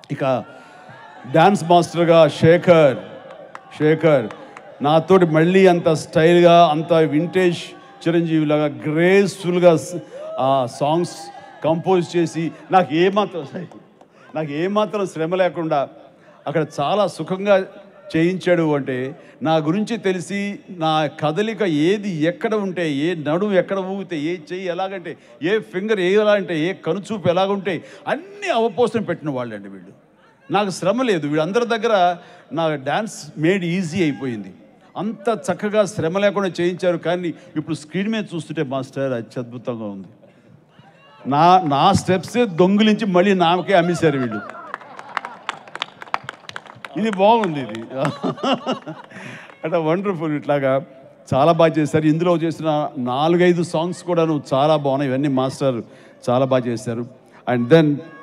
ఇక డ్యాన్స్ మాస్టర్గా శేఖర్ శేఖర్ నాతోటి మళ్ళీ అంత స్టైల్గా అంత వింటేజ్ చిరంజీవిలాగా గ్రేస్ఫుల్గా ఆ సాంగ్స్ కంపోజ్ చేసి నాకు ఏమాత్రం నాకు ఏమాత్రం శ్రమ లేకుండా అక్కడ చాలా సుఖంగా చేయించాడు అంటే నా గురించి తెలిసి నా కదలిక ఏది ఎక్కడ ఉంటే ఏ నడుము ఎక్కడ ఊగితే ఏ చెయ్యి ఎలాగంటే ఏ ఫింగర్ ఏ ఎలా అంటే ఏ కనుచూపు ఎలాగుంటే అన్నీ అవపోసం పెట్టిన వాళ్ళండి వీళ్ళు నాకు శ్రమ లేదు వీళ్ళందరి దగ్గర నా డ్యాన్స్ మేడ్ ఈజీ అయిపోయింది అంత చక్కగా శ్రమ లేకుండా చేయించారు కానీ ఇప్పుడు స్క్రీన్ మీద చూస్తుంటే మాస్టర్ అత్యద్భుతంగా ఉంది నా నా స్టెప్సే దొంగిలించి మళ్ళీ నాకే అమ్మేశారు వీళ్ళు ఇది బాగుంది ఇది అంటే వండర్ఫుల్ ఇట్లాగా చాలా బాగా చేశారు ఇందులో చేసిన నాలుగైదు సాంగ్స్ కూడాను చాలా బాగున్నాయి ఇవన్నీ మాస్టర్ చాలా బాగా చేశారు అండ్ దెన్